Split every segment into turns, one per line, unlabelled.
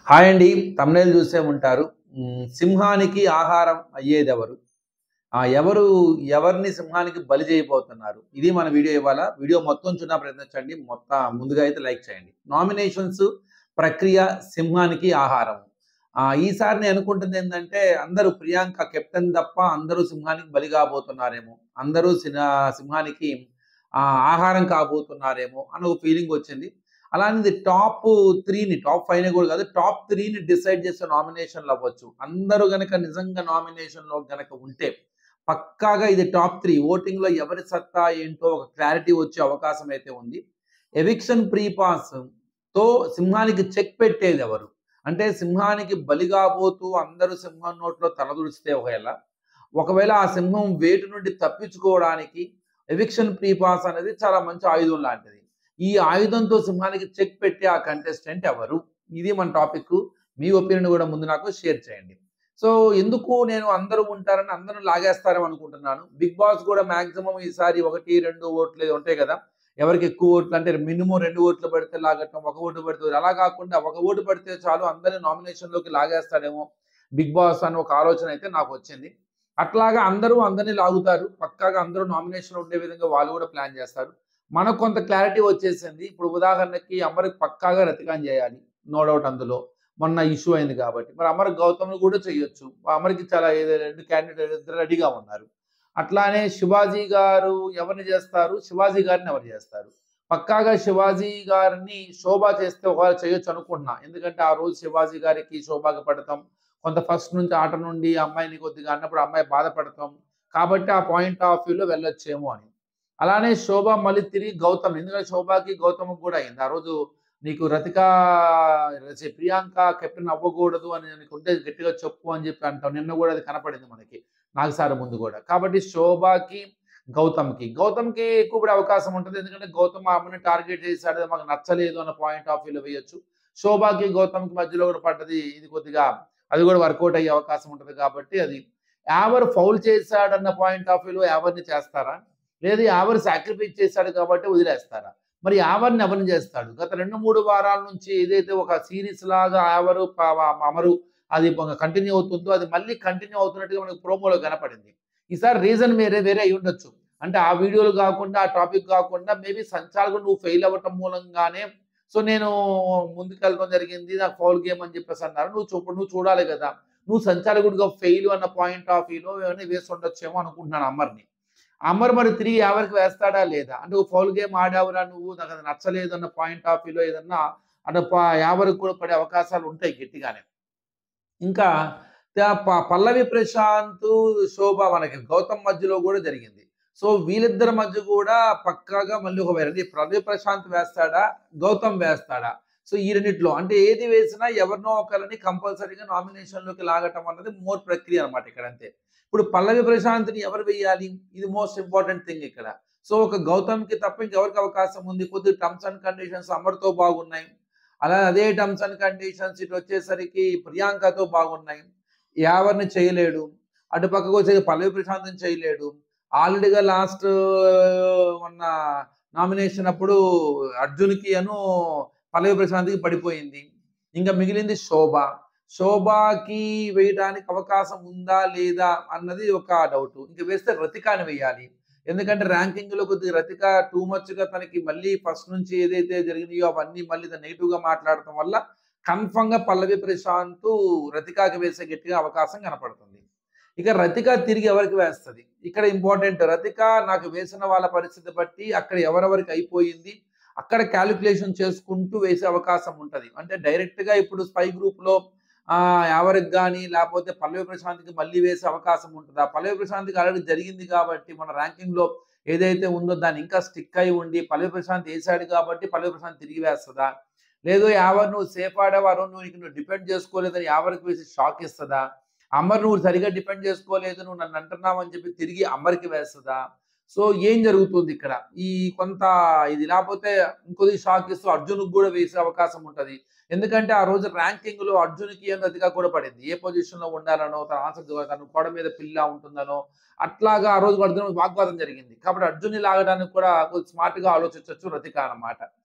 hi అండి thumbnail చూసే ఉంటారు మ్, సింహానికి ఆహారం అయ్యేది ఎవరు ఆ ఎవరు ఎవరిని సింహానికి బలి చేయబోతున్నారు ఇది మన వీడియో ఇవాళ వీడియో మొత్తం చూడ ప్రయత్నించండి మొత్తం ముందుగా అయితే లైక్ చేయండి నామినేషన్స్ ప్రక్రియ సింహానికి ఆహారం ఆ ఈసారి నేను అనుకుంటుంది ఏంటంటే అందరూ ప్రియాంక కెప్టెన్ తప్ప అందరూ సింహానికి బలి కాబోతున్నారేమో అందరూ సినా- సింహానికి ఆ, ఆహారం కాబోతున్నారేమో అని ఒక ఫీలింగ్ వచ్చింది అలానే టాప్ త్రీని టాప్ ఫైవ్ కూడా కాదు టాప్ త్రీని డిసైడ్ చేసే నామినేషన్లు అవ్వచ్చు అందరూ గనక నిజంగా నామినేషన్ లో గనక ఉంటే పక్కాగా ఇది టాప్ త్రీ ఓటింగ్ లో ఎవరి సత్తా ఏంటో ఒక క్లారిటీ వచ్చే అవకాశం అయితే ఉంది ఎవిక్షన్ ప్రీ పాస్ తో సింహానికి చెక్ పెట్టేది ఎవరు అంటే సింహానికి బలిగాబోతూ అందరూ సింహం నోట్లో తలదుడిస్తే ఒకవేళ ఒకవేళ ఆ సింహం వేటు నుండి తప్పించుకోవడానికి ఎవిక్షన్ ప్రీ పాస్ అనేది చాలా మంచి ఆయుధం లాంటిది ఈ ఆయుధంతో సింహానికి చెక్ పెట్టే ఆ కంటెస్టెంట్ ఎవరు ఇది మన టాపిక్ మీ ఒపీనియన్ కూడా ముందు నాకు షేర్ చేయండి సో ఎందుకు నేను అందరూ ఉంటారని అందరూ లాగేస్తారని అనుకుంటున్నాను బిగ్ బాస్ కూడా మాక్సిమం ఈసారి ఒకటి రెండు ఓట్లు ఏదో ఉంటాయి కదా ఎవరికి ఎక్కువ ఓట్లు అంటే మినిమం రెండు ఓట్లు పడితే లాగటం ఒక ఓటు పడితే అలా కాకుండా ఒక ఓటు పడితే చాలు అందరిని నామినేషన్ లోకి లాగేస్తాడేమో బిగ్ బాస్ అని ఒక ఆలోచన అయితే నాకు వచ్చింది అట్లాగా అందరూ అందరినీ లాగుతారు పక్కాగా అందరూ నామినేషన్ ఉండే విధంగా వాళ్ళు కూడా ప్లాన్ చేస్తారు మనకు కొంత క్లారిటీ వచ్చేసింది ఇప్పుడు ఉదాహరణకి అమరికి పక్కాగా రతికాన్ చేయాలి నో డౌట్ అందులో మొన్న ఇష్యూ అయింది కాబట్టి మరి అమర్ గౌతమ్ కూడా చేయొచ్చు అమర్కి చాలా ఏదో- రెండు క్యాండిడేట్ ఇద్దరు రెడీగా ఉన్నారు అట్లానే శివాజీ గారు ఎవరిని చేస్తారు శివాజీ గారిని ఎవరు చేస్తారు పక్కాగా శివాజీ గారిని శోభ చేస్తే ఒకవేళ చేయొచ్చు అనుకుంటున్నా ఎందుకంటే ఆ రోజు శివాజీ గారికి శోభాగా పడతాం కొంత ఫస్ట్ నుంచి ఆట నుండి అమ్మాయిని కొద్దిగా అన్నప్పుడు అమ్మాయి బాధపడతాం కాబట్టి ఆ పాయింట్ ఆఫ్ వ్యూలో వెళ్ళొచ్చేమో అని అలానే శోభ మళ్ళీ తిరిగి గౌతమ్ ఎందుకంటే శోభకి గౌతమ్కి కూడా అయింది ఆ రోజు నీకు రతిక ఛీ, ప్రియాంక కెప్టెన్ అవ్వకూడదు అని నీకు ఉంటే గట్టిగా చెప్పు అని చెప్పి అంటాం నిన్న కూడా అది కనపడింది మనకి నాగసారి ముందు కూడా కాబట్టి శోభకి గౌతమ్కి గౌతమ్కి ఎక్కువ పడే అవకాశం ఉంటుంది ఎందుకంటే గౌతమ్ ఆ అమ్మని టార్గెట్ చేశాడు అది మాకు నచ్చలేదు అన్న పాయింట్ ఆఫ్ వ్యూలో వేయొచ్చు శోభకి గౌతమ్కి మధ్యలో కూడా పడ్డది ఇది కొద్దిగా అది కూడా వర్కౌట్ అయ్యే అవకాశం ఉంటుంది కాబట్టి అది ఎవరు ఫౌల్ చేశాడన్న పాయింట్ ఆఫ్ వ్యూలో ఎవరిని చేస్తారా లేదు ఎవరు సాక్రిఫైస్ చేశాడు కాబట్టి వదిలేస్తారా మరి ఎవరిని ఎవరిని చేస్తాడు గత రెండు మూడు వారాల నుంచి ఏదైతే ఒక సిరీస్ లాగా ఎవరు ప- వ- అమరు అది కంటిన్యూ అవుతుందో అది మళ్ళీ కంటిన్యూ అవుతున్నట్టుగా మనకు ప్రోమోలో కనపడింది ఈసారి రీజన్ వేరే వేరే అయి ఉండొచ్చు అంటే ఆ వీడియోలు కాకుండా ఆ టాపిక్ కాకుండా మేబీ సంచాలకుడు నువ్వు ఫెయిల్ అవ్వటం మూలంగానే సో నేను ముందుకెళ్ళడం జరిగింది నాకు ఫౌల్ గేమ్ అని చెప్పేసి అన్నారు నువ్వు చూపు నువ్వు చూడాలి కదా నువ్వు సంచాలకుడిగా ఫెయిల్ అన్న పాయింట్ ఆఫ్ వ్యూలో ఏమైనా వేసి ఉండొచ్చేమో అనుకుంటున్నాను అమర్ని అమర్ మరి తిరిగి ఎవరికి వేస్తాడా లేదా అంటే నువ్వు ఫౌల్ గేమ్ ఆడావురా నువ్వు నాకు అది నచ్చలేదు అన్న పాయింట్ ఆఫ్ వ్యూలో ఏదన్నా అంటే ఎవరికి కూడా పడే అవకాశాలు ఉంటాయి గట్టిగానే ఇంకా త- ప- పల్లవి ప్రశాంత్ శోభ మనకి గౌతమ్ మధ్యలో కూడా జరిగింది సో వీళ్ళిద్దరి మధ్య కూడా పక్కాగా మళ్ళీ ఒక వేరే పల్లవి ప్రశాంత్ వేస్తాడా గౌతమ్ వేస్తాడా సో ఈ రెండిట్లో అంటే ఏది వేసినా ఎవరినో ఒకరిని కంపల్సరీగా నామినేషన్ లోకి లాగటం అన్నది మోర్ ప్రక్రియ అనమాట ఇక్కడ అంతే ఇప్పుడు పల్లవి ప్రశాంత్ని ఎవరు వేయాలి ఇది మోస్ట్ ఇంపార్టెంట్ థింగ్ ఇక్కడ సో ఒక గౌతమ్కి తప్ప ఇంకెవరికి అవకాశం ఉంది కొద్ది టర్మ్స్ అండ్ కండిషన్స్ అమర్తో బాగున్నాయి అలా అదే టర్మ్స్ అండ్ కండిషన్స్ ఇటు వచ్చేసరికి ప్రియాంకతో బాగున్నాయి ఎవరిని చేయలేడు అటు పక్కకు వచ్చే పల్లవి ప్రశాంత్ని చేయలేడు ఆల్రెడీగా లాస్ట్ మొన్న నామినేషన్ అప్పుడు అర్జున్కి అను పల్లవి ప్రశాంత్కి పడిపోయింది ఇంకా మిగిలింది శోభ శోభకి వేయడానికి అవకాశం ఉందా లేదా అన్నది ఒక డౌట్ ఇంకా వేస్తే రతికాని వేయాలి ఎందుకంటే ర్యాంకింగ్ లో కొద్దిగా రతిక టూ మచ్ గా తనకి మళ్ళీ ఫస్ట్ నుంచి ఏదైతే జరిగినాయో అవన్నీ మళ్ళీ నెగిటివ్ గా మాట్లాడటం వల్ల కన్ఫర్మ్ గా పల్లవి ప్రశాంత్ రతికాకి వేసే గట్టిగా అవకాశం కనపడుతుంది ఇక రతిక తిరిగి ఎవరికి వేస్తుంది ఇక్కడ ఇంపార్టెంట్ రతిక నాకు వేసిన వాళ్ళ పరిస్థితి బట్టి అక్కడ ఎవరెవరికి అయిపోయింది అక్కడ క్యాలిక్యులేషన్ చేసుకుంటూ వేసే అవకాశం ఉంటది అంటే డైరెక్ట్ గా ఇప్పుడు స్పై గ్రూప్ లో ఆ ఎవరికి కానీ లేకపోతే పల్లవి ప్రశాంత్కి మళ్ళీ వేసే అవకాశం ఉంటుందా పల్లవి ప్రశాంత్కి ఆల్రెడీ జరిగింది కాబట్టి మన ర్యాంకింగ్ లో ఏదైతే ఉందో దాన్ని ఇంకా స్టిక్ అయి ఉండి పల్లవి ప్రశాంత్ వేసాడు కాబట్టి పల్లవి ప్రశాంత్ తిరిగి వేస్తుందా లేదు ఎవరు నువ్వు సేఫ్ ఆడేవారు నువ్వు నీకు నువ్వు డిపెండ్ చేసుకోలేదని ఎవరికి వేసి షాక్ ఇస్తుందా అమర్ నువ్వు సరిగా డిపెండ్ చేసుకోలేదు నువ్వు నన్ను అంటున్నావు అని చెప్పి తిరిగి అమర్కి వేస్తుందా సో ఏం జరుగుతుంది ఇక్కడ ఈ కొంత ఇది లేకపోతే ఇంకొద్ది షాక్ ఇస్తూ అర్జున్కి కూడా వేసే అవకాశం ఉంటది ఎందుకంటే ఆ రోజు ర్యాంకింగ్ లో అర్జున్కి ఏం అతిగా కూడా పడింది ఏ పొజిషన్ లో ఉండాలనో తన ఆన్సర్ తన కొడ మీద పిల్ల ఉంటుందనో అట్లాగా ఆ రోజు అర్జున్ వాగ్వాదం జరిగింది కాబట్టి అర్జున్ని లాగడానికి కూడా స్మార్ట్ గా ఆలోచించవచ్చు రతిక అన్నమాట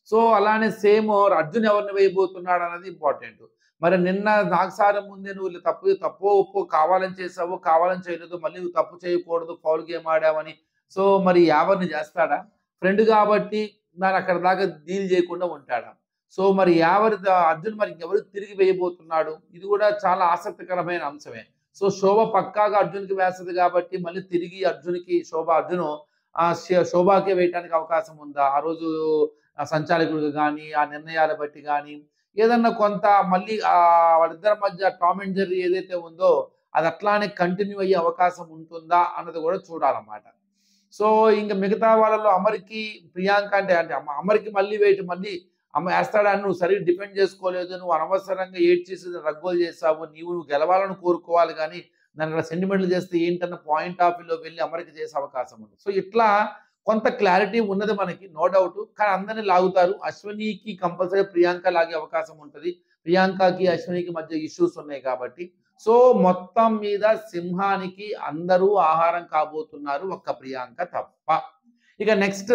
సో అలానే సేమ్ అర్జున్ ఎవరిని వేయబోతున్నాడు అన్నది ఇంపార్టెంట్ మరి నిన్న నాగసారం ముందే నువ్వు ఇలా తప్పు తప్పు ఒప్పు కావాలని చేసావు కావాలని చేయలేదు మళ్ళీ నువ్వు తప్పు చేయకూడదు ఫౌల్ గేమ్ ఆడావని సో మరి ఎవరిని చేస్తాడా ఫ్రెండ్ కాబట్టి దాన్ని అక్కడ దాకా డీల్ చేయకుండా ఉంటాడా సో మరి ఎవరి అర్జున్ మరి ఎవరు తిరిగి వేయబోతున్నాడు ఇది కూడా చాలా ఆసక్తికరమైన అంశమే సో శోభ పక్కాగా అర్జున్కి వేస్తుంది కాబట్టి మళ్ళీ తిరిగి అర్జున్కి శోభ అర్జును ఆ శ- శోభాకే వేయడానికి అవకాశం ఉందా ఆ రోజు ఆ సంచాలకుడికి కానీ ఆ నిర్ణయాల బట్టి కానీ ఏదన్నా కొంత మళ్ళీ ఆ వాళ్ళిద్దరి మధ్య టామ్ అండ్ జెర్రీ ఏదైతే ఉందో అది అట్లానే కంటిన్యూ అయ్యే అవకాశం ఉంటుందా అన్నది కూడా చూడాలన్నమాట సో ఇంకా మిగతా వాళ్ళలో అమర్కి ప్రియాంక అంటే అంటే అమ్మ- అమర్కి మళ్ళీ వెయిట్ మళ్ళీ అమ్మ వేస్తాడా అని నువ్వు సరిగ్గా డిపెండ్ చేసుకోలేదు నువ్వు అనవసరంగా ఏడ్ చేసి రగ్గోలు చేసావు నీవు నువ్వు గెలవాలని కోరుకోవాలి కానీ దాని అక్కడ సెంటిమెంట్లు చేస్తే ఏంటన్న పాయింట్ ఆఫ్ వ్యూలో వెళ్ళి అమరిక చేసే అవకాశం ఉంది సో ఇట్లా కొంత క్లారిటీ ఉన్నది మనకి నో డౌట్ కానీ అందరిని లాగుతారు అశ్వినికి కంపల్సరీ ప్రియాంక లాగే అవకాశం ఉంటుంది ప్రియాంకకి అశ్వినికి మధ్య ఇష్యూస్ ఉన్నాయి కాబట్టి సో మొత్తం మీద సింహానికి అందరూ ఆహారం కాబోతున్నారు ఒక్క ప్రియాంక తప్ప ఇక నెక్స్ట్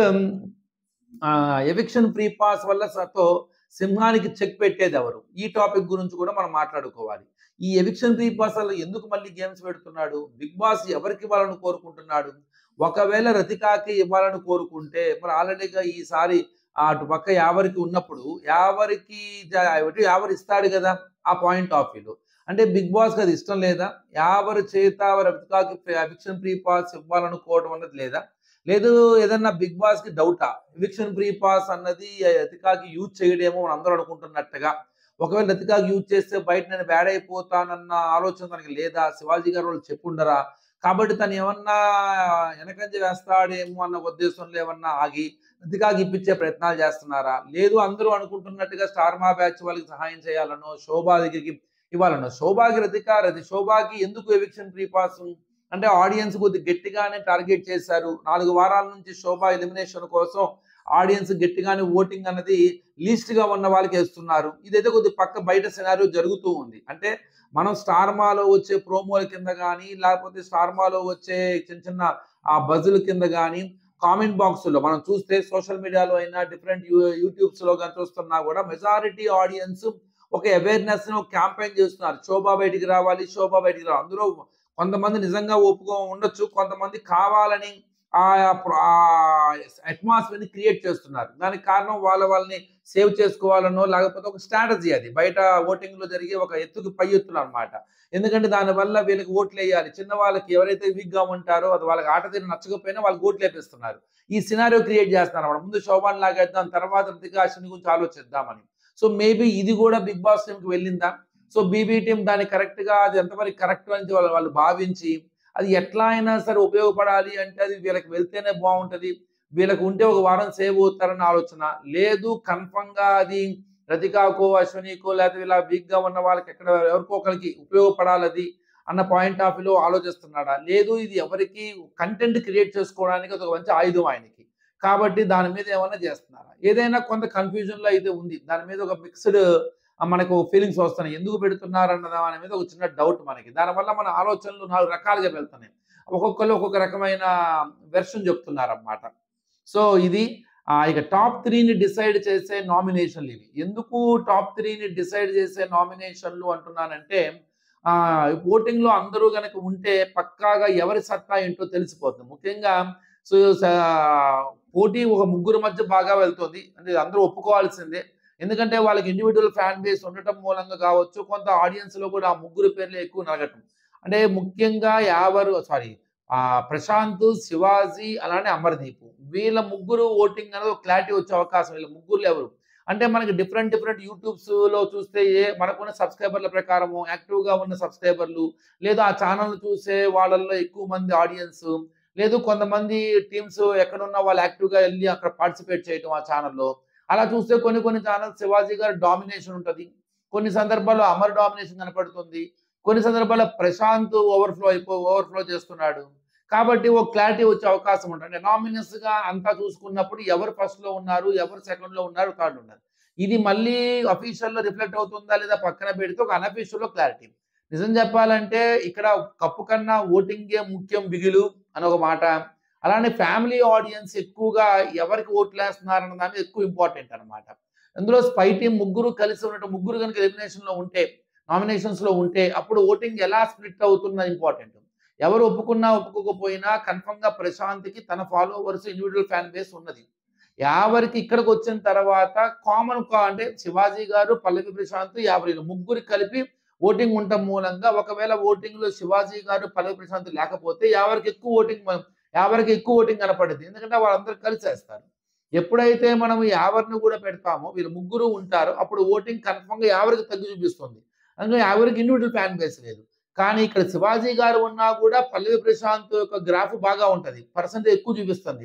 ఎవిక్షన్ ప్రీ పాస్ వల్ల సతో సింహానికి చెక్ పెట్టేది ఎవరు ఈ టాపిక్ గురించి కూడా మనం మాట్లాడుకోవాలి ఈ ఎవిక్షన్ ప్రీ పాస్ వల్ల ఎందుకు మళ్ళీ గేమ్స్ పెడుతున్నాడు బిగ్ బాస్ ఎవరికి ఇవ్వాలని కోరుకుంటున్నాడు ఒకవేళ రతికాకి ఇవ్వాలని కోరుకుంటే మరి ఆల్రెడీగా ఈసారి ఆ అటు పక్క యావరికి ఉన్నప్పుడు యావరికి జ- ఒకటి యావరు ఇస్తాడు కదా ఆ పాయింట్ ఆఫ్ వ్యూలో అంటే బిగ్ బాస్ అది ఇష్టం లేదా యావరు చేత రతికాకి ఎవిక్షన్ ప్రీ పాస్ ఇవ్వాలనుకోవడం అన్నది లేదా లేదు ఏదన్నా బిగ్ బాస్ కి డౌటా ఎవిక్షన్ ప్రీ పాస్ అన్నది రతికాకి యూజ్ చేయడేమో అని అందరూ అనుకుంటున్నట్టుగా ఒకవేళ రతికాకి యూజ్ చేస్తే బయట నేను బ్యాడ్ అయిపోతానన్న ఆలోచన తనకి లేదా శివాజీ గారు వాళ్ళు చెప్పుండరా కాబట్టి తను ఏమన్నా వెనకంజ వేస్తాడేమో అన్న ఉద్దేశంలో ఏమన్నా ఆగి రతికాకి ఇప్పించే ప్రయత్నాలు చేస్తున్నారా లేదు అందరూ అనుకుంటున్నట్టుగా స్టార్ మా బ్యాచ్ వాళ్ళకి సహాయం చేయాలనో శోభా దగ్గరికి ఇవ్వాలనో శోభాకి రతిక రతి శోభాకి ఎందుకు ఎవిక్షన్ ప్రీ పాస్ అంటే ఆడియన్స్ కొద్ది గట్టిగానే టార్గెట్ చేశారు నాలుగు వారాల నుంచి శోభా ఎలిమినేషన్ కోసం ఆడియన్స్ గట్టిగానే ఓటింగ్ అన్నది లీస్ట్ గా ఉన్న వాళ్ళకి వేస్తున్నారు ఇదైతే కొద్ది పక్క బయట సినారియో జరుగుతూ ఉంది అంటే మనం స్టార్ మాలో వచ్చే ప్రోమోల కింద కానీ లేకపోతే స్టార్ మాలో వచ్చే చిన్న చిన్న ఆ బజుల కింద కానీ కామెంట్ బాక్స్ లో మనం చూస్తే సోషల్ మీడియాలో అయినా డిఫరెంట్ యూట్యూబ్స్ లో కానీ చూస్తున్నా కూడా మెజారిటీ ఆడియన్స్ ఒక అవేర్నెస్ ని ఒక క్యాంపెయిన్ చేస్తున్నారు శోభా బయటికి రావాలి శోభా బయటికి రావాలి అందులో కొంతమంది నిజంగా ఒప్పుకో ఉండొచ్చు కొంతమంది కావాలని ఆ అట్మాస్ఫియర్ ని క్రియేట్ చేస్తున్నారు దానికి కారణం వాళ్ళ వాళ్ళని సేవ్ చేసుకోవాలనో లేకపోతే ఒక స్ట్రాటజీ అది బయట ఓటింగ్ లో జరిగే ఒక ఎత్తుకు పై ఎత్తులు అనమాట ఎందుకంటే దానివల్ల వీళ్ళకి ఓట్లు వేయాలి చిన్న వాళ్ళకి ఎవరైతే వీక్ గా ఉంటారో అది వాళ్ళకి ఆట తీరు నచ్చకపోయినా వాళ్ళకి ఓట్లు వేపిస్తున్నారు ఈ సినారియో క్రియేట్ చేస్తున్నారు అన్నమాట ముందు శోభాన్ లాగేద్దాం తర్వాత రితికా అశ్విని గురించి ఆలోచిద్దామని సో మేబీ ఇది కూడా బిగ్ బాస్ టీంకి వెళ్ళిందా సో బీబీ టీం దాన్ని కరెక్ట్ గా అది ఎంతవరకు కరెక్ట్ అని వాళ్ళు వాళ్ళు భావించి అది ఎట్లా అయినా సరే ఉపయోగపడాలి అంటే అది వీళ్ళకి వెళ్తేనే బాగుంటది వీళ్ళకి ఉంటే ఒక వారం సేవ్ అవుతారన్న ఆలోచన లేదు కన్ఫర్మ్ గా అది రతికాకో అశ్వనీకో లేకపోతే ఇలా వీక్ గా ఉన్న వాళ్ళకి ఎక్కడ ఎవరికో ఒకరికి ఉపయోగపడాలి అది అన్న పాయింట్ ఆఫ్ వ్యూలో ఆలోచిస్తున్నాడా లేదు ఇది ఎవరికి కంటెంట్ క్రియేట్ చేసుకోవడానికి అది ఒక మంచి ఆయుధం ఆయనకి కాబట్టి దాని మీద ఏమైనా చేస్తున్నారా ఏదైనా కొంత కన్ఫ్యూజన్ లో అయితే ఉంది దాని మీద ఒక మిక్స్డ్ మనకు ఫీలింగ్స్ వస్తున్నాయి ఎందుకు పెడుతున్నారు అన్న దాని మీద ఒక చిన్న డౌట్ మనకి దానివల్ల మన ఆలోచనలు నాలుగు రకాలుగా వెళ్తున్నాయి ఒక్కొక్కరు ఒక్కొక్క రకమైన వెర్షన్ చెప్తున్నారు అన్నమాట సో ఇది ఆ, ఇక టాప్ త్రీని డిసైడ్ చేసే నామినేషన్లు ఇవి ఎందుకు టాప్ త్రీని డిసైడ్ చేసే నామినేషన్లు అంటున్నానంటే ఆ ఓటింగ్ లో అందరూ గనక ఉంటే పక్కాగా ఎవరి సత్తా ఏంటో తెలిసిపోతుంది ముఖ్యంగా సో స- పోటీ ఒక ముగ్గురు మధ్య బాగా వెళ్తుంది అంటే అందరూ ఒప్పుకోవాల్సిందే ఎందుకంటే వాళ్ళకి ఇండివిజువల్ ఫ్యాన్ బేస్ ఉండటం మూలంగా కావచ్చు కొంత ఆడియన్స్ లో కూడా ఆ ముగ్గురు పేర్లు ఎక్కువ నరగటం అంటే ముఖ్యంగా యావరు సారీ ఆ ప్రశాంత్ శివాజీ అలానే అమర్దీప్ వీళ్ళ ముగ్గురు ఓటింగ్ అనేది ఒక క్లారిటీ వచ్చే అవకాశం వీళ్ళ ముగ్గురు ఎవరు అంటే మనకి డిఫరెంట్ డిఫరెంట్ యూట్యూబ్స్ లో చూస్తే ఏ మనకున్న సబ్స్క్రైబర్ల ప్రకారము యాక్టివ్ గా ఉన్న సబ్స్క్రైబర్లు లేదా ఆ ఛానల్ చూసే వాళ్ళల్లో ఎక్కువ మంది ఆడియన్స్ లేదు కొంతమంది టీమ్స్ ఎక్కడున్నా వాళ్ళు యాక్టివ్ గా వెళ్ళి అక్కడ పార్టిసిపేట్ చేయటం ఆ ఛానల్లో అలా చూస్తే కొన్ని కొన్ని ఛానల్స్ శివాజీ గారి డామినేషన్ ఉంటుంది కొన్ని సందర్భాల్లో అమర్ డామినేషన్ కనపడుతుంది కొన్ని సందర్భాల్లో ప్రశాంత్ ఓవర్ఫ్లో అయిపో ఓవర్ఫ్లో చేస్తున్నాడు కాబట్టి ఒక క్లారిటీ వచ్చే అవకాశం ఉంటుంది అంటే నామినస్ గా అంతా చూసుకున్నప్పుడు ఎవరు ఫస్ట్ లో ఉన్నారు ఎవరు సెకండ్ లో ఉన్నారు థర్డ్ ఉన్నారు ఇది మళ్ళీ అఫీషియల్ లో రిఫ్లెక్ట్ అవుతుందా లేదా పక్కన పెడితే ఒక అనఫీషియల్ లో క్లారిటీ నిజం చెప్పాలంటే ఇక్కడ కప్పు కన్నా ఓటింగే ముఖ్యం బిగులు అని ఒక మాట అలానే ఫ్యామిలీ ఆడియన్స్ ఎక్కువగా ఎవరికి ఓట్లు వేస్తున్నారన్న దాని మీద ఎక్కువ ఇంపార్టెంట్ అనమాట అందులో స్పై టీం ముగ్గురు కలిసి ఉన్నట్టు ముగ్గురు కనుక ఎలిమినేషన్ లో ఉంటే నామినేషన్స్ లో ఉంటే అప్పుడు ఓటింగ్ ఎలా స్ప్లిట్ అవుతున్నది ఇంపార్టెంట్ ఎవరు ఒప్పుకున్నా ఒప్పుకోకపోయినా కన్ఫర్మ్ గా ప్రశాంత్కి తన ఫాలోవర్స్ ఇండివిజువల్ ఫ్యాన్ బేస్ ఉన్నది యావరికి ఇక్కడికి వచ్చిన తర్వాత కామన్ అంటే శివాజీ గారు పల్లవి ప్రశాంత్ యాభై ముగ్గురు కలిపి ఓటింగ్ ఉండటం మూలంగా ఒకవేళ ఓటింగ్ లో శివాజీ గారు పల్లవి ప్రశాంత్ లేకపోతే ఎవరికి ఎక్కువ ఓటింగ్ ఎవరికి ఎక్కువ ఓటింగ్ కనపడింది ఎందుకంటే వాళ్ళందరూ కలిసి వేస్తారు ఎప్పుడైతే మనం యావర్ని కూడా పెడతామో వీళ్ళు ముగ్గురు ఉంటారో అప్పుడు ఓటింగ్ కన్ఫర్మ్ గా యావరికి తగ్గి చూపిస్తుంది అందులో యావరికి ఇండివిజువల్ ఫ్యాన్ బేస్ లేదు కానీ ఇక్కడ శివాజీ గారు ఉన్నా కూడా పల్లవి ప్రశాంత్ యొక్క గ్రాఫ్ బాగా ఉంటది పర్సెంటేజ్ ఎక్కువ చూపిస్తుంది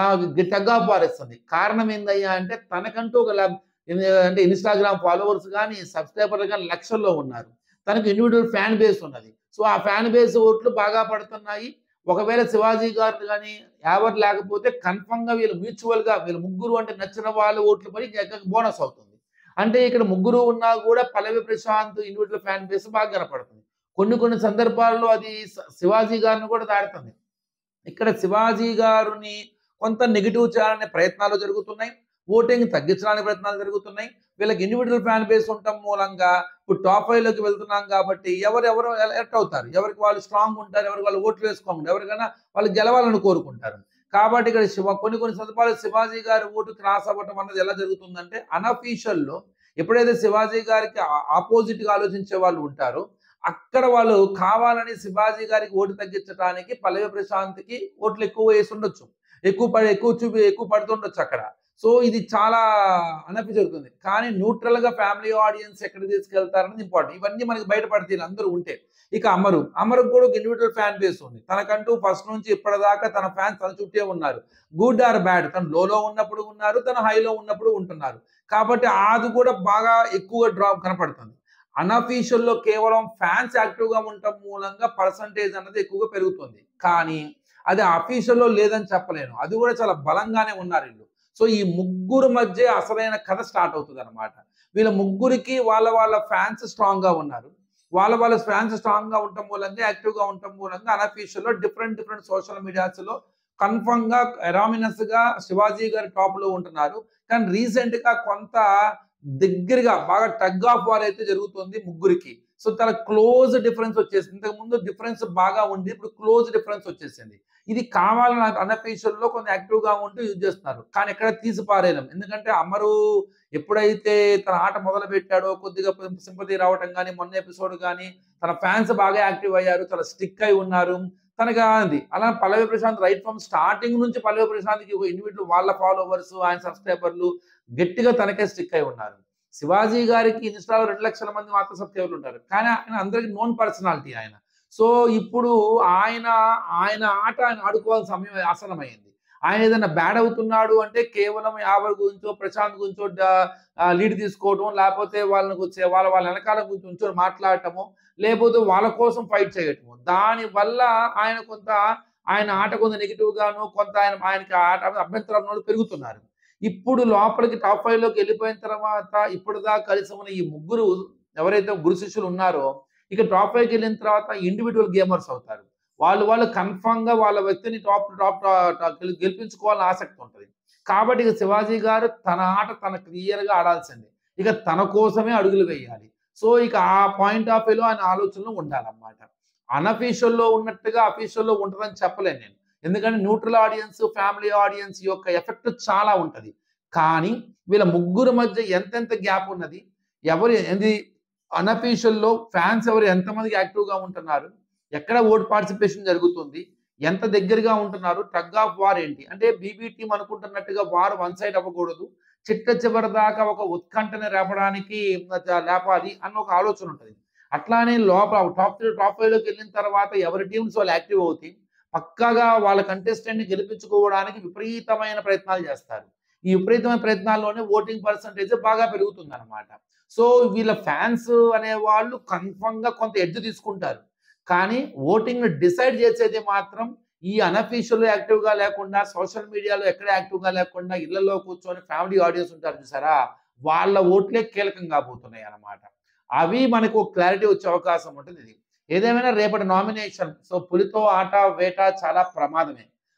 తగ్గా పారేస్తుంది కారణం ఏందయ్యా అంటే తనకంటూ ఒక లా- అంటే ఇన్స్టాగ్రామ్ ఫాలోవర్స్ కానీ సబ్స్క్రైబర్లు కానీ లక్షల్లో ఉన్నారు తనకు ఇండివిజువల్ ఫ్యాన్ బేస్ ఉన్నది సో ఆ ఫ్యాన్ బేస్ ఓట్లు బాగా పడుతున్నాయి ఒకవేళ శివాజీ గారు కానీ ఎవరు లేకపోతే కన్ఫర్మ్ గా వీళ్ళు మ్యూచువల్ గా వీళ్ళు ముగ్గురు అంటే నచ్చిన వాళ్ళ ఓట్లు పడి బోనస్ అవుతుంది అంటే ఇక్కడ ముగ్గురు ఉన్నా కూడా Pallavi Prashanth individual fan base బాగా కనపడుతుంది కొన్ని కొన్ని సందర్భాల్లో అది స- శివాజీ గారిని కూడా దాడుతుంది ఇక్కడ శివాజీ గారిని కొంత నెగిటివ్ చేయాలనే ప్రయత్నాలు జరుగుతున్నాయి ఓటింగ్ తగ్గించడానికి ప్రయత్నాలు జరుగుతున్నాయి వీళ్ళకి ఇండివిజువల్ ఫ్యాన్ బేస్ ఉండటం మూలంగా ఇప్పుడు టాప్ ఫైవ్ లోకి వెళ్తున్నాం కాబట్టి ఎవరెవరు ఎలక్ట్ అవుతారు ఎవరికి వాళ్ళు స్ట్రాంగ్ ఉంటారు ఎవరికి వాళ్ళు ఓట్లు వేసుకోకుండా ఎవరికైనా వాళ్ళు గెలవాలని కోరుకుంటారు కాబట్టి ఇక్కడ శివ కొన్ని కొన్ని సందర్భాలు శివాజీ గారి ఓటు క్రాస్ అవ్వటం అన్నది ఎలా జరుగుతుందంటే unofficial లో ఎప్పుడైతే శివాజీ గారికి ఆపోజిట్ గా ఆలోచించే వాళ్ళు ఉంటారో అక్కడ వాళ్ళు కావాలని శివాజీ గారికి ఓటు తగ్గించడానికి పల్లవి ప్రశాంత్కి ఓట్లు ఎక్కువ వేసి ఉండొచ్చు ఎక్కువ పడి ఎక్కువ చూపి ఎక్కువ పడుతుండొచ్చు అక్కడ సో ఇది చాలా అనపి జరుగుతుంది కానీ న్యూట్రల్ గా ఫ్యామిలీ ఆడియన్స్ ఎక్కడ తీసుకెళ్తారనేది ఇంపార్టెంట్ ఇవన్నీ మనకి బయటపడతాయి అందరూ ఉంటే ఇక అమరు అమరుకు కూడా ఒక ఇండివిజువల్ ఫ్యాన్ బేస్ ఉంది తనకంటూ ఫస్ట్ నుంచి ఇప్పటిదాకా తన ఫ్యాన్స్ తన చుట్టే ఉన్నారు గుడ్ ఆర్ బ్యాడ్ తను లోలో ఉన్నప్పుడు ఉన్నారు తను హైలో ఉన్నప్పుడు ఉంటున్నారు కాబట్టి అది కూడా బాగా ఎక్కువ డ్రాప్ కనపడుతుంది అన్అఫీషియల్ లో కేవలం ఫ్యాన్స్ యాక్టివ్ గా ఉండటం మూలంగా పర్సంటేజ్ అన్నది ఎక్కువగా పెరుగుతుంది కానీ అది అఫీషియల్ లో లేదని చెప్పలేను అది కూడా చాలా బలంగానే ఉన్నారు వీళ్ళు సో ఈ ముగ్గురు మధ్య అసలైన కథ స్టార్ట్ అవుతుంది అనమాట వీళ్ళ ముగ్గురికి వాళ్ళ వాళ్ళ ఫ్యాన్స్ స్ట్రాంగ్ గా ఉన్నారు వాళ్ళ వాళ్ళ ఫ్యాన్స్ స్ట్రాంగ్ గా ఉండటం మూలంగా యాక్టివ్ గా ఉండటం మూలంగా అన్అఫీషియల్ లో డిఫరెంట్ డిఫరెంట్ సోషల్ మీడియాస్ లో కన్ఫర్మ్ గా ఎరామినస్ గా శివాజీ గారి టాప్ లో ఉంటున్నారు కానీ రీసెంట్ గా కొంత దగ్గరగా బాగా టగ్ ఆఫ్ వార్ అయితే జరుగుతుంది ముగ్గురికి సో చాలా క్లోజ్ డిఫరెన్స్ వచ్చేసింది ఇంతకు ముందు డిఫరెన్స్ బాగా ఉంది ఇప్పుడు క్లోజ్ డిఫరెన్స్ వచ్చేసింది ఇది కావాలని అన్అఫీషియల్ లో కొంచెం యాక్టివ్ గా ఉంటూ యూజ్ చేస్తున్నారు కానీ ఎక్కడ తీసి పారేయలేం ఎందుకంటే అమరు ఎప్పుడైతే తన ఆట మొదలు పెట్టాడో కొద్దిగా సింపతి రావటం కానీ మొన్న ఎపిసోడ్ కానీ తన ఫ్యాన్స్ బాగా యాక్టివ్ అయ్యారు చాలా స్టిక్ అయి ఉన్నారు తనకి అంది అలా Pallavi Prashanth right from starting నుంచి పల్లవి ప్రశాంత్కి ఒక ఇండివిజువల్ వాళ్ళ ఫాలోవర్స్ ఆయన సబ్స్క్రైబర్లు గట్టిగా తనకే స్టిక్ అయి ఉన్నారు శివాజీ గారికి ఇన్స్టాలో రెండు లక్షల మంది మాత్రం సబ్స్క్రైబర్లు ఉంటారు కానీ ఆయన అందరికి నోన్ పర్సనాలిటీ ఆయన సో ఇప్పుడు ఆయన ఆయన ఆట ఆయన ఆడుకోవాల్సిన సమయం ఆసనమైంది ఆయన ఏదైనా బ్యాడ్ అవుతున్నాడు అంటే కేవలం యాభై గురించో ప్రశాంత్ గురించో లీడ్ తీసుకోవడం లేకపోతే వాళ్ళని గురించి వాళ్ళ వాళ్ళ వెనకాల గురించి ఉంచో మాట్లాడటము లేకపోతే వాళ్ళ కోసం ఫైట్ చేయటము దాని వల్ల ఆయన కొంత ఆయన ఆట కొంత నెగిటివ్ గాను కొంత ఆయన ఆయనకి ఆట మీద అభ్యంతరాలు ఉన్న వాళ్ళు పెరుగుతున్నారు ఇప్పుడు లోపలికి టాప్ ఫైవ్ లోకి వెళ్ళిపోయిన తర్వాత ఇప్పుడు దాకా కలిసి ఉన్న ఈ ముగ్గురు ఎవరైతే గురు శిష్యులు ఉన్నారో ఇక టాప్ ఫైవ్కి వెళ్ళిన తర్వాత ఇండివిజువల్ గేమర్స్ అవుతారు వాళ్ళు వాళ్ళు కన్ఫామ్ గా వాళ్ళ వ్యక్తిని టాప్ టాప్ గెలిపించుకోవాలని ఆసక్తి ఉంటుంది కాబట్టి ఇక శివాజీ గారు తన ఆట తన క్లియర్ గా ఆడాల్సిందే ఇక తన కోసమే అడుగులు వేయాలి సో ఇక ఆ పాయింట్ ఆఫ్ వ్యూలో ఆయన ఆలోచనలు ఉండాలన్నమాట అన్అఫీషియల్ లో ఉన్నట్టుగా అఫీషియల్ లో ఉంటుందని చెప్పలేను నేను ఎందుకంటే న్యూట్రల్ ఆడియన్స్ ఫ్యామిలీ ఆడియన్స్ యొక్క ఎఫెక్ట్ చాలా ఉంటది కానీ వీళ్ళ ముగ్గురు మధ్య ఎంతెంత గ్యాప్ ఉన్నది ఎవరు ఇది unofficial లో ఫ్యాన్స్ ఎవరు ఎంతమందికి యాక్టివ్ గా ఉంటున్నారు ఎక్కడ ఓట్ పార్టిసిపేషన్ జరుగుతుంది ఎంత దగ్గరగా ఉంటున్నారు టగ్ ఆఫ్ వార్ ఏంటి అంటే బీబీ టీం అనుకుంటున్నట్టుగా వార్ వన్ సైడ్ అవ్వకూడదు చిట్ట చివరి దాకా ఒక ఉత్కంఠని రేపడానికి లేపాలి అన్న ఒక ఆలోచన ఉంటుంది అట్లానే లోపల టాప్ త్రీ టాప్ ఫైవ్ లోకి వెళ్ళిన తర్వాత ఎవరి టీమ్స్ వాళ్ళు యాక్టివ్ అవుతాయి పక్కాగా వాళ్ళ contestant ని గెలిపించుకోవడానికి విపరీతమైన ప్రయత్నాలు చేస్తారు ఈ విపరీతమైన ప్రయత్నాల్లోనే ఓటింగ్ పర్సంటేజ్ బాగా పెరుగుతుంది అనమాట సో వీళ్ళ ఫ్యాన్స్ అనే వాళ్ళు కన్ఫర్మ్ గా కొంత ఎడ్జ్ తీసుకుంటారు కానీ ఓటింగ్ ని డిసైడ్ చేసేది మాత్రం ఈ అనఫీషియల్ యాక్టివ్ గా లేకుండా సోషల్ మీడియాలో ఎక్కడ యాక్టివ్ గా లేకుండా ఇళ్లలో కూర్చొని ఫ్యామిలీ ఆడియన్స్ ఉంటారు చూసారా వాళ్ళ ఓట్లే కీలకం కాబోతున్నాయి అన్నమాట అవి మనకు క్లారిటీ వచ్చే అవకాశం ఉంటుంది ఇది ఏదేమైనా రేపటి నామినేషన్ సో పులితో ఆట వేట చాలా ప్రమాదమే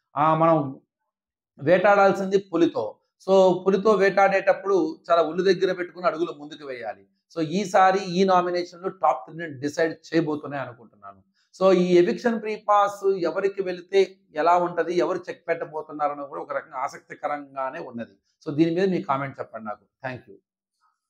ఆ, మనం వేటాడాల్సింది పులితో సో పులితో వేటాడేటప్పుడు చాలా ఒళ్ళు దగ్గర పెట్టుకుని అడుగులు ముందుకు వేయాలి సో ఈసారి ఈ నామినేషన్లు టాప్ త్రీని డిసైడ్ చేయబోతున్నాయి అనుకుంటున్నాను సో ఈ ఎవిక్షన్ ప్రీ పాస్ ఎవరికి వెళితే ఎలా ఉంటది ఎవరు చెక్ పెట్టబోతున్నారని కూడా ఒక రకంగా ఆసక్తికరంగానే ఉన్నది సో దీని మీద మీ కామెంట్ చెప్పండి నాకు థ్యాంక్ యూ